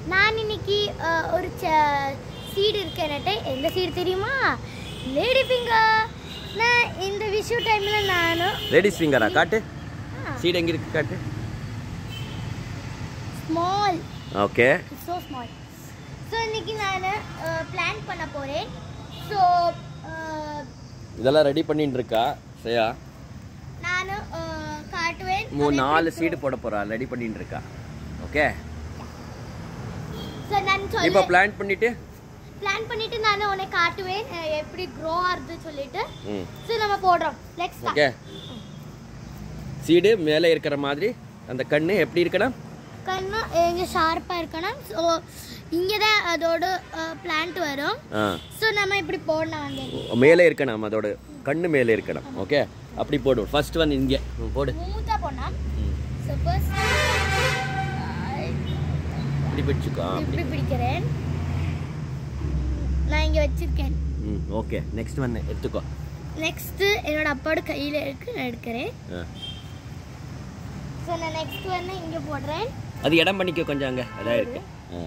நான் இன்னைக்கு அஹ், ஒரு சீடு இருக்கு என்கிட்ட எந்த சீடு தெரியுமா லேடி ஃபிங்கர் நான் இந்த விஷு டைமில் நானும் லேடிஸ் ஃபிங்கரா காட்டு சீட் எங்க இருக்கு காட்டு small okay so small so இன்னைக்கு நான் பிளான் பண்ண போகிறேன் ஸோ இதெல்லாம் ரெடி பண்ணிட்டு இருக்கா சரியா நான் காட்டுவேன் மூ நாலு சீடு போட போறா ரெடி பண்ணிட்டு இருக்கா ஓகே ஸோ நான் இப்போ சொல்ல பிளான் பண்ணிட்டு பிளான் பண்ணிட்டு நான் உனக்கு காட்டுவேன் அஹ், எப்படி க்ரோ ஆகுது சொல்லிட்டு ம் ஸோ நம்ம போடுறோம் நெக்ஸ்ட் ஓகே சீடு மேலே இருக்கிற மாதிரி அந்த கண்ணு எப்படி இருக்கணும் கண்ணு இங்கே ஷார்ப்பாக இருக்கணும் ஸோ இங்கே தான் அதோட பிளான்ட் வரும் ஆ ஸோ நம்ம இப்படி போடணும் வந்து மேலே இருக்கணும் அதோட கண்ணு மேலே இருக்கணும் ஓகே அப்படி போடு ஃபர்ஸ்ட் ஒன் இங்கே ம், போடு ஸ்மூத்தாக போடணும் ம். ஸோ ஃபர்ஸ்ட் இப்படி பிடிச்சிக்கோ ஆ, அப்படி இப்படி பிடிக்கிறேன் நான் இங்கே வச்சிருக்கேன் ம் ஓகே நெக்ஸ்ட் ஒன் எடுத்துக்கோ நெக்ஸ்ட்டு என்னோட அப்பாவோட கையில் இருக்கு நான் எடுக்கிறேன் ஆ ஸோ நான் நெக்ஸ்ட் வந்து இங்கே போடுறேன் அது இடம் பண்ணிக்கோ கொஞ்சம் அங்கே அதான் இருக்கு ஆ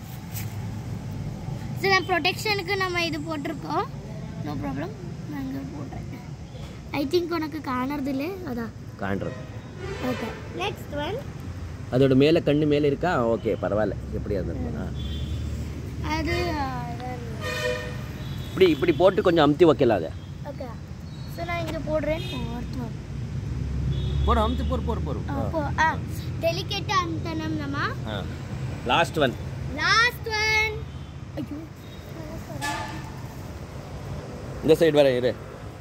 ஸோ நான் ப்ரொடெக்ஷனுக்கு நம்ம இது போட்டிருக்கோம் நோ ப்ராப்ளம் நான் இங்கே போடுறேன் ஐ திங்க் உனக்கு காணறது இல்லை அதான் காண்றது ஓகே நெக்ஸ்ட் ஒன் அதோட மேலே கண்ணு மேலே இருக்கா ஓகே பரவாயில்ல எப்படி இருந்தது ஆ அது இப்படி இப்படி போட்டு கொஞ்சம் அமுத்தி வைக்கல அதை ஓகே ஸோ நான் இங்கே போடுறேன் ஒருத்தர் போடு அமுத்தி போடு போடு போடு அப்போ ஆ டெலிகேட்டாக அந்தனம் நம்ம ஆ லாஸ்ட் ஒன் லாஸ்ட் ஒன் ஐயோ இந்த சைடு வர இரு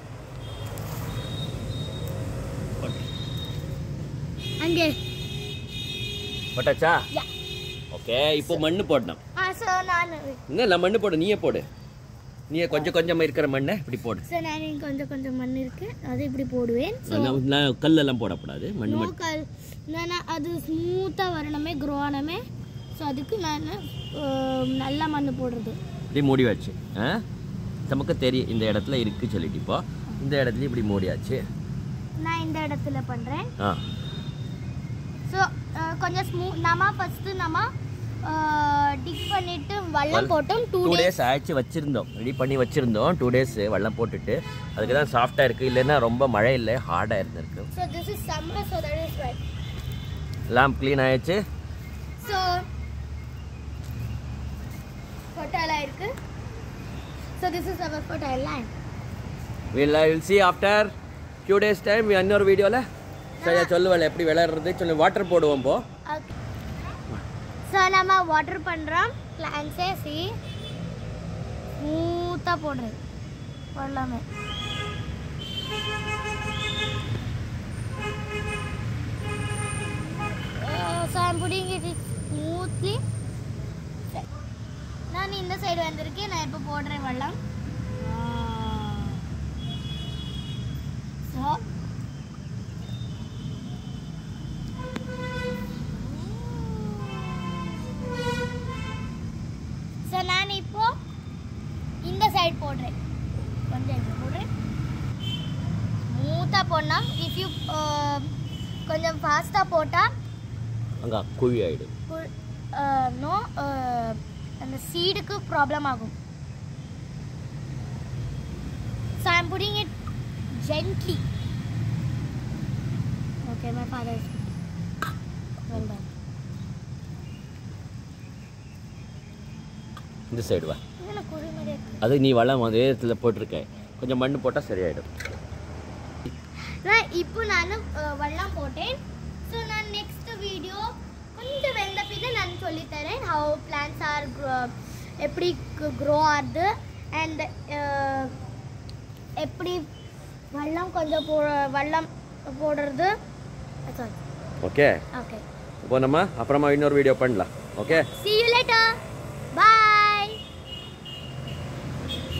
அங்கே போட்டாச்சா யா ஓகே இப்போ மண்ணு போடணும் ஆ ஸோ நான் இல்லை மண்ணு போடு நீயே போடு நீயே கொஞ்சம் கொஞ்சமாக இருக்கிற மண்ணை இப்படி போடு ஸோ நான் இங்க கொஞ்சம் கொஞ்சம் மண் இருக்கு அதை இப்படி போடுவேன் ஸோ நான் நான் கல்லெல்லாம் போடக்கூடாது மண் நோ மட்டும் கல் நான் அது ஸ்மூத்தாக வரணுமே க்ரோ ஆனமே ஸோ அதுக்கு நான் நல்ல மண் போடுறது இப்படி மூடி வச்சு ஆ நமக்கு தெரியும் இந்த இடத்துல இருக்கு சொல்லிட்டு இப்போ இந்த இடத்துல இப்படி மூடியாச்சு நான் இந்த இடத்துல பண்ணுறேன் ஆ ஸோ கொஞ்சம் ஸ்மூ நம்ம ஃபஸ்ட்டு நம்ம டிக் பண்ணிட்டு வெள்ளம் போட்டோம் டூ டூ டேஸ் டேஸ் ஆயிடுச்சு வச்சிருந்தோம் ரெடி பண்ணி வச்சிருந்தோம் டூ டேஸ் வெள்ளம் போட்டுட்டு அதுக்கு தான் சாஃப்டாக இருக்குது இல்லைன்னா ரொம்ப மழை இல்லை ஹார்டாக இருந்திருக்கு so this is summer so that is right எல்லாம் க்ளீன் ஆயிடுச்சு ஸோ ஃபர்டைலாக இருக்கு so this is our fertile land will I will see after few days time இன்னொரு வீடியோவில் சரியா சொல்லுவேன் எப்படி விளையாடுறது சொல்லி வாட்டர் போடுவோம் போ ஓகே ஸோ நம்ம வாட்டர் பண்ணுறோம் பிளான்ஸே சி ஸ்மூத்தாக போடுறது போடலாமே so I'm putting it it smoothly நான் இந்த சைடு வந்திருக்கேன் நான் இப்போ போடுறேன் வெள்ளம் ஸோ ஸோ நான் இப்போ இந்த சைடு போடுறேன் கொஞ்சம் இப்படி போடுறேன் ஸ்மூத்தாக போடணும் இஃப் யூ கொஞ்சம் ஃபாஸ்ட்டாக போட்டால் அங்கே குழி ஆகிடும் நோ அந்த சீடுக்கு ப்ராப்ளம் ஆகும் so I'm putting it gently okay my father well done இந்த சைடு வா எனக்கு குழி மாதிரி இருக்கு அது நீ வளம் அதே இடத்துல போட்டிருக்க கொஞ்சம் மண் போட்டால் சரியாயிடும் நான் இப்போ நான் வெள்ளம் போட்டேன் ஸோ நான் நெக்ஸ்ட் வீடியோ கொஞ்சம் வெந்த பின்ன நான் சொல்லித்தரேன் ஹவு பிளான்ஸ் ஆர் எப்படி க்ரோ ஆகுது அண்ட் எப்படி வெள்ளம் கொஞ்சம் போ வெள்ளம் போடுறது சாரி ஓகே ஓகே இப்போ நம்ம அப்புறமா இன்னொரு வீடியோ பண்ணலாம் okay see you later bye